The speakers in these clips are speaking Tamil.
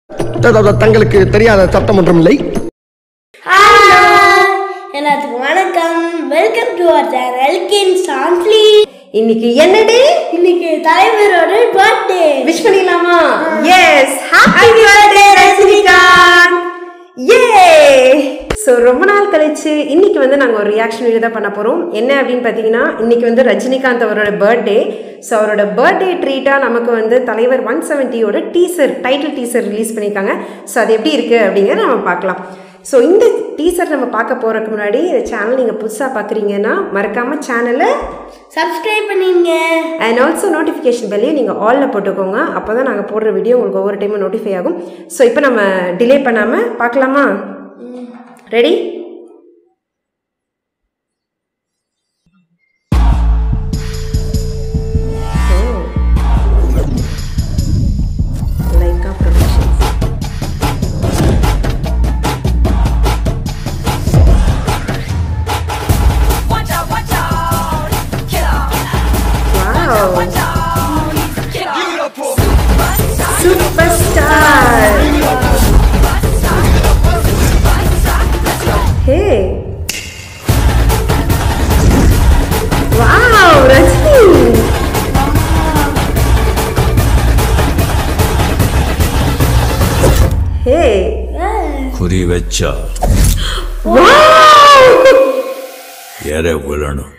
தங்களுக்கு தெரியாத சட்டம் ஒன்றும் இல்லை ஹலோ எல்லாத்துக்கும் வணக்கம் வெல்கம் டு அவர் சேனல் கின் சான்ஸ்லி இன்னைக்கு என்னடு இன்னைக்கு தலைவரோட பர்த்டே விஷ் பண்ணிடலாமா எஸ் ஹாப்பி பர்த்டே ரஜினிகாந்த் ஏ ஸோ ரொம்ப நாள் கழிச்சு இன்னைக்கு வந்து நாங்கள் ஒரு ரியாக்ஷன் வீடியோ தான் பண்ண போகிறோம் என்ன அப்படின்னு பார்த்தீங்கன்னா இன்னைக்கு வந்து ரஜினிகாந்த் அவரோட பர்த்டே ஸோ அவரோட பர்த்டே ட்ரீட்டாக நமக்கு வந்து தலைவர் ஒன் செவன்ட்டியோட டீசர் டைட்டில் டீசர் ரிலீஸ் பண்ணியிருக்காங்க ஸோ அது எப்படி இருக்குது அப்படிங்கிறத நம்ம பார்க்கலாம் ஸோ இந்த டீசர் நம்ம பார்க்க போகிறதுக்கு முன்னாடி இந்த சேனல் நீங்கள் புதுசாக பார்க்குறீங்கன்னா மறக்காமல் சேனலை சப்ஸ்கிரைப் பண்ணிருங்க அண்ட் ஆல்சோ நோட்டிஃபிகேஷன் பெல்லையும் நீங்கள் ஆலில் போட்டுக்கோங்க அப்போ தான் நாங்கள் போடுற வீடியோ உங்களுக்கு ஒவ்வொரு டைமும் நோட்டிஃபை ஆகும் ஸோ இப்போ நம்ம டிலே பண்ணாமல் பார்க்கலாமா ready Lyca productions Watch out, watch out, killer. Wow Watch out, he's a killer. Super star hey wow Rajini hey குறி வச்சா வாவ் எற விழணும்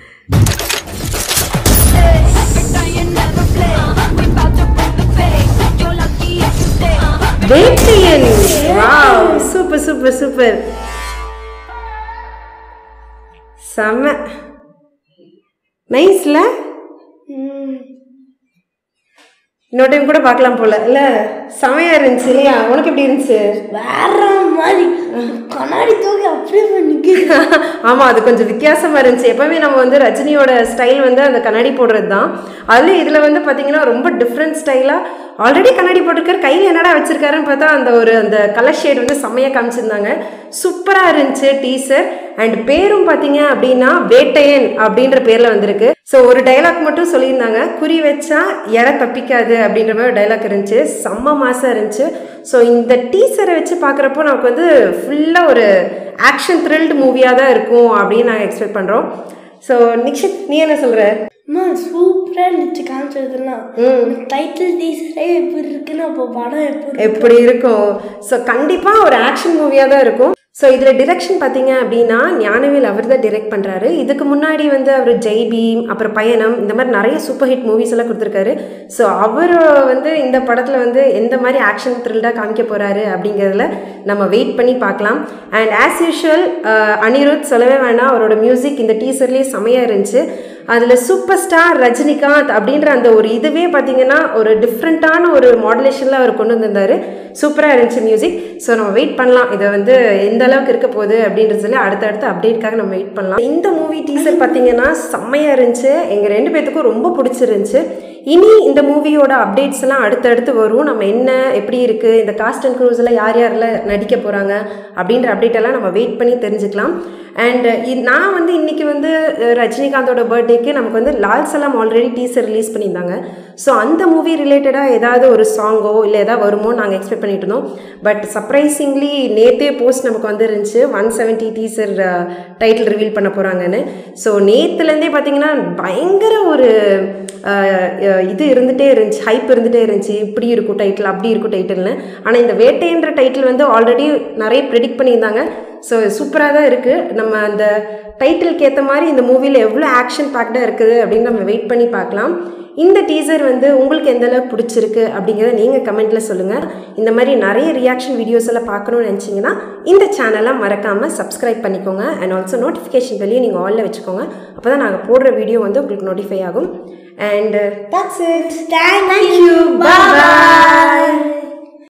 You never play. We bout to bring the fade. You're lucky if you stay. Vettaiyan wow super super super செம்ம நைஸ்ல இன்னொரு டைம் கூட பார்க்கலாம் போல இல்ல செமையா இருந்துச்சு இல்லையா உனக்கு எப்படி இருந்துச்சு வேற மாதிரி கண்ணாடி தூக்கி அப்படியே பண்ணிக்கு ஆமா அது கொஞ்சம் வித்தியாசமா இருந்துச்சு எப்பவுமே நம்ம வந்து ரஜினியோட ஸ்டைல் வந்து அந்த கண்ணாடி போடுறது தான் அதுல இதுல வந்து பாத்தீங்கன்னா ரொம்ப டிஃப்ரெண்ட் ஸ்டைலா ஆல்ரெடி கண்ணாடி போட்டிருக்காரு கையில் என்னடா வச்சிருக்காருன்னு பார்த்தா அந்த ஒரு அந்த கலர் ஷேட் வந்து செம்மையாக காமிச்சிருந்தாங்க சூப்பராக இருந்துச்சு டீசர் அண்ட் பேரும் பார்த்தீங்க அப்படின்னா வேட்டையன் அப்படின்ற பேரில் வந்திருக்கு ஸோ ஒரு டைலாக் மட்டும் சொல்லியிருந்தாங்க குறி வச்சா இற தப்பிக்காது அப்படின்ற மாதிரி ஒரு டைலாக் இருந்துச்சு செம்ம மாசம் இருந்துச்சு ஸோ இந்த டீசரை வச்சு பார்க்குறப்போ நமக்கு வந்து ஃபுல்லாக ஒரு ஆக்ஷன் த்ரில்டு மூவியாக தான் இருக்கும் அப்படின்னு நாங்கள் எக்ஸ்பெக்ட் பண்ணுறோம் ஸோ நிக்ஷித் நீ என்ன சொல்கிற அம்மா சூப்பரா இருந்துச்சு காமிச்சதுலாம் டைட்டில் டீசரே எப்படி இருக்குன்னு அப்போ படம் எப்படி இருக்கு? எப்படி இருக்கும் ஸோ கண்டிப்பாக ஒரு ஆக்ஷன் மூவியாக தான் இருக்கும் ஸோ இதில் டிரெக்ஷன் பார்த்தீங்க அப்படின்னா ஞானவேல் அவர் தான் டிரெக்ட் பண்ணுறாரு இதுக்கு முன்னாடி வந்து அவர் ஜெய் பீம் அப்புறம் பயணம் இந்த மாதிரி நிறைய சூப்பர் ஹிட் மூவிஸ் எல்லாம் கொடுத்துருக்காரு ஸோ அவர் வந்து இந்த படத்தில் வந்து எந்த மாதிரி ஆக்ஷன் த்ரில்டாக காமிக்க போகிறாரு அப்படிங்கிறதுல நம்ம வெயிட் பண்ணி பார்க்கலாம் அண்ட் ஆஸ் யூஷுவல் அனிருத் சொல்லவே வேணாம் அவரோட மியூசிக் இந்த டீசர்லேயே செமையாக இருந்துச்சு அதில் சூப்பர் ஸ்டார் ரஜினிகாந்த் அப்படின்ற அந்த ஒரு இதுவே பார்த்தீங்கன்னா ஒரு டிஃப்ரெண்ட்டான ஒரு மாடுலேஷனில் அவர் கொண்டு வந்திருந்தாரு சூப்பராக இருந்துச்சு மியூசிக் ஸோ நம்ம வெயிட் பண்ணலாம் இதை வந்து எந்த அளவுக்கு இருக்க போகுது அப்படின்றது சொல்லி அடுத்தடுத்த அப்டேட்காக நம்ம வெயிட் பண்ணலாம் இந்த மூவி டீசர் பார்த்தீங்கன்னா செம்மையாக இருந்துச்சு எங்கள் ரெண்டு பேத்துக்கும் ரொம்ப பிடிச்சிருந்துச்சு இனி இந்த மூவியோட அப்டேட்ஸ் எல்லாம் அடுத்தடுத்து வரும் நம்ம என்ன எப்படி இருக்குது இந்த காஸ்ட் அண்ட் க்ரூஸ் எல்லாம் யார் யாரெல்லாம் நடிக்க போகிறாங்க அப்படின்ற அப்டேட் எல்லாம் நம்ம வெயிட் பண்ணி தெரிஞ்சுக்கலாம் அண்ட் நான் வந்து இன்னைக்கு வந்து அஹ், ரஜினிகாந்தோட பர்த்டேக்கு நமக்கு வந்து Lal Salaam already teaser release பண்ணியிருந்தாங்க ஸோ அந்த மூவி ரிலேட்டடாக ஏதாவது ஒரு சாங்கோ இல்லை ஏதாவது வருமோ நாங்கள் எக்ஸ்பெக்ட் பண்ணிட்டு இருந்தோம் பட் சர்ப்ரைசிங்லி நேத்தே போஸ்ட் நமக்கு வந்து இருந்துச்சு one seventy teaser title reveal பண்ண போகிறாங்கன்னு ஸோ நேத்துலேருந்தே பார்த்தீங்கன்னா பயங்கர ஒரு அஹ், அஹ், இது இருந்துகிட்டே இருந்துச்சு ஹைப் இருந்துகிட்டே இருந்துச்சு இப்படி இருக்கும் டைட்டில் அப்படி இருக்கும் டைட்டில்னு ஆனால் இந்த வேட்டைன்ற டைட்டில் வந்து ஆல்ரெடி நிறைய ப்ரெடிக்ட் பண்ணியிருந்தாங்க ஸோ சூப்பராக தான் இருக்குது நம்ம அந்த டைட்டிலுக்கு ஏற்ற மாதிரி இந்த மூவியில் எவ்வளோ ஆக்ஷன் பேக்டாக இருக்குது அப்படின்னு நம்ம வெயிட் பண்ணி பார்க்கலாம் இந்த டீசர் வந்து உங்களுக்கு எந்த அளவுக்கு பிடிச்சிருக்கு அப்படிங்கிறத நீங்கள் கமெண்ட்டில் சொல்லுங்கள் இந்த மாதிரி நிறைய ரியாக்ஷன் வீடியோஸ் எல்லாம் பார்க்கணும்னு நினச்சிங்கன்னா இந்த சேனலை மறக்காமல் சப்ஸ்கிரைப் பண்ணிக்கோங்க அண்ட் ஆல்சோ நோட்டிஃபிகேஷன் வெளியே நீங்கள் ஆலில் வச்சுக்கோங்க அப்போ தான் நாங்கள் போடுற வீடியோ வந்து உங்களுக்கு நோட்டிஃபை ஆகும் and that's it Thank Thank you. you. Bye-bye. Bye-bye.